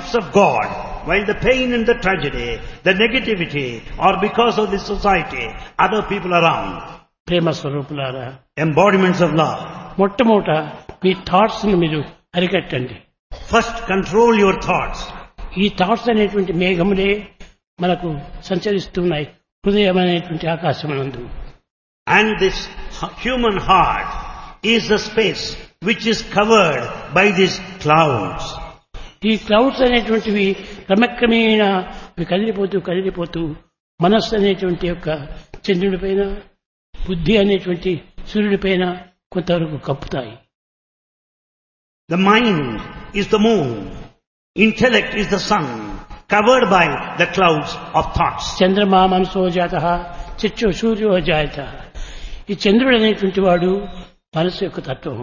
attributes of God, while the pain and the tragedy, the negativity are because of the society, other people around, ప్రేమ స్వరూపులారా embodiments of love. మొట్టమొదట మీ thoughts ని మీరు అరికట్టండి First, control your thoughts. ఈ thoughts అనేటువంటి మేఘములే మనకు సంచరిస్తున్నాయి హృదయం అనేటువంటి ఆకాశమునందు And this hu- human heart is the space which is covered by these clouds. ఈ క్లౌడ్స్ అనేటువంటివి క్రమక్రమేణా అవి కదిలిపోతూ కదిలిపోతూ మనస్సు అనేటువంటి యొక్క చంద్రుడి పైన బుద్ధి అనేటువంటి సూర్యుడి పైన కొంతవరకు కప్పుతాయి The mind is the moon. Intellect is the sun, covered by the clouds of thoughts. చంద్రమా మనసో జాత చిచ్చో సూర్యో జాయత ఈ చంద్రుడు అనేటువంటి వాడు మనసు యొక్క తత్వం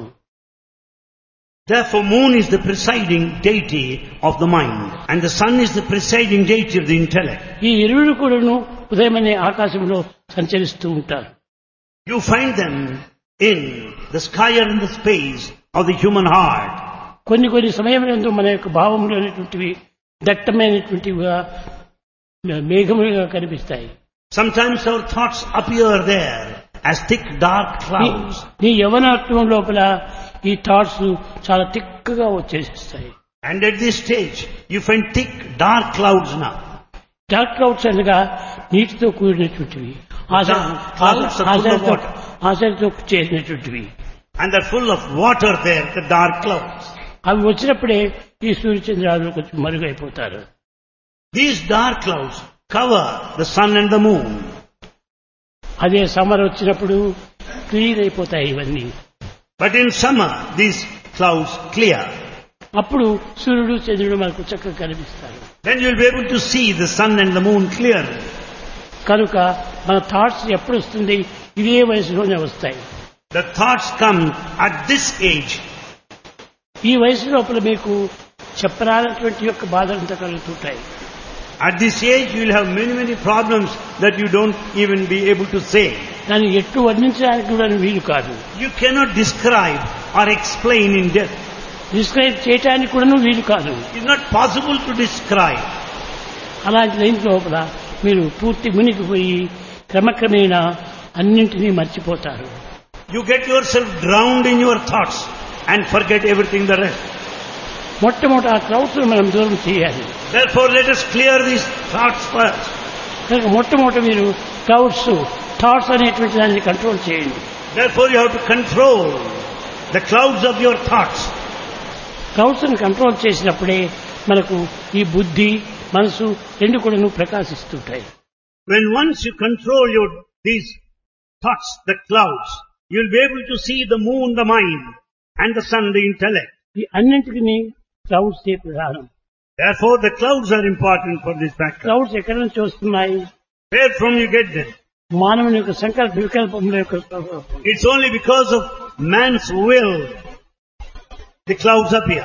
Therefore, moon is the presiding deity of the mind, and the sun is the presiding deity of the intellect. ఈ ఇరువురు కూడాను ఉదయం అనే ఆకాశంలో సంచరిస్తూ ఉంటారు You find them in the sky or in the space of the human heart. కొన్ని కొన్ని సమయంలో మన యొక్క భావములు అనేటువంటివి దట్టమైనటువంటివిగా మేఘములుగా కనిపిస్తాయి Sometimes our thoughts appear there as thick dark నీ- clouds. నీ యవనత్వం లోపల ఈ థాట్స్ చాలా తిక్కగా వచ్చేసిస్తాయి And at this stage, you find thick dark clouds now. Dark clouds అనగా నీటితో కూడినటువంటివి ఆశ- Dark clouds are full of ఆశలతో water. ఆశలతో చేరినటువంటివి And they're full of water there, the dark clouds. అవి వచ్చినప్పుడే ఈ సూర్యచంద్రాలు కొంచెం మరుగైపోతారు These dark clouds cover the sun and the moon. అదే సమ్మర్ వచ్చినప్పుడు క్లీన్ అయిపోతాయి ఇవన్నీ But in summer, these clouds clear. అప్పుడు సూర్యుడు చంద్రుడు మనకు చక్కగా కనిపిస్తారు Then you'll be able to see the sun and the moon clearly. కనుక మన థాట్స్ ఎప్పుడు వస్తుంది ఇదే వయసులోనే వస్తాయి The thoughts come at this age. ఈ వయసు లోపల మీకు చెప్పరానటువంటి యొక్క బాధలంతా కలుగుతుంటాయి At this age, you'll have many, many problems that you don't even be able to say. దాన్ని ఎట్లు వర్ణించడానికి కూడా వీలు కాదు You cannot describe or explain in depth. Describe చేయటానికి కూడా వీలు కాదు It's not possible to describe. అలాంటి లైన్ లోపల మీరు పూర్తి మునిగిపోయి క్రమక్రమేణా అన్నింటినీ మర్చిపోతారు You get yourself drowned in your thoughts and forget everything the rest. మొట్టమొదట ఆ క్రౌడ్స్ మనం దూరం చేయాలి Therefore, let us clear these thoughts first. కనుక మొట్టమొదట మీరు క్లౌడ్స్ థాట్స్ అనేటువంటి దాన్ని కంట్రోల్ చేయండి Therefore, you have to control the clouds of your thoughts. Clouds ని కంట్రోల్ చేసినప్పుడే మనకు ఈ బుద్ధి మనసు రెండు కూడాను ప్రకాశిస్తుంటాయి When once you control your these thoughts, the clouds, you'll be able to see the moon, the mind, and the sun, the intellect. ఈ అన్నింటికి క్లౌడ్స్ ప్రధానం Therefore, the clouds are important for this factor. Clouds ఎక్కడి నుంచి వస్తున్నాయి Where from you get them? మానవుని యొక్క సంకల్ప వికల్పముల యొక్క It's only because of man's will the clouds appear.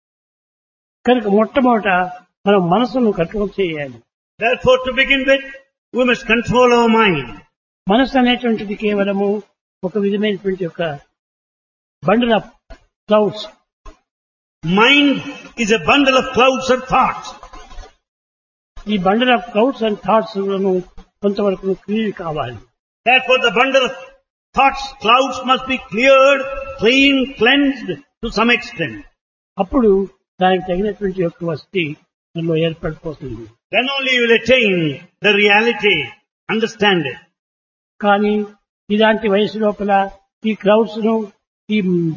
కనుక మొట్టమొదట మనం మనసును కంట్రోల్ చేయాలి Therefore, to begin with, we must control our mind. మనసు అనేటువంటిది కేవలము ఒక విధమైనటువంటి యొక్క bundle of clouds Mind is a bundle of clouds and thoughts. ఈ bundle of clouds and thoughts కొంతవరకు క్లియర్ కావాలి Therefore, the bundle of thoughts, clouds must be cleared, clean, cleansed to some extent. అప్పుడు దానికి తగినటువంటి యొక్క వసతి మనలో ఏర్పడిపోతుంది Then only you will attain the reality, understand it. కానీ ఇలాంటి వయసు లోపల ఈ క్లౌడ్స్ ను ఈ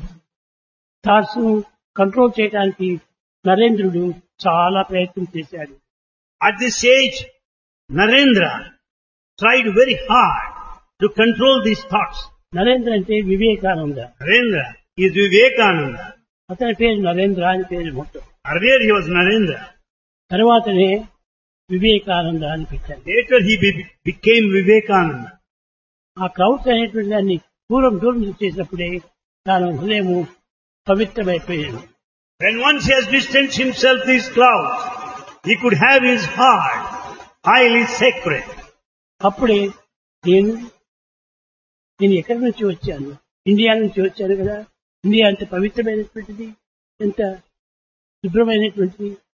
థాట్స్ ను కంట్రోల్ చేయడానికి నరేంద్రుడు చాలా ప్రయత్నం చేశాడు At this age, Narendra tried very hard to control these thoughts. Narendra అంటే వివేకానంద Narendra is Vivekananda. అతని పేరు నరేంద్ర అని పేరు మొత్తం Earlier he was Narendra. తర్వాతనే వివేకానంద అని పెట్టారు Later he be- became Vivekananda. ఆ క్రౌడ్స్ అనేటువంటి దాన్ని దూరం దూరం చేసినప్పుడే తాను హృదయము పవిత్రమైపోయాడు When once he has distanced himself these clouds, he could have his heart highly sacred. అప్పుడే నేను నేను ఎక్కడి నుంచి వచ్చాను ఇండియా నుంచి వచ్చాను కదా ఇండియా అంత పవిత్రమైనటువంటిది ఎంత శుభ్రమైనటువంటిది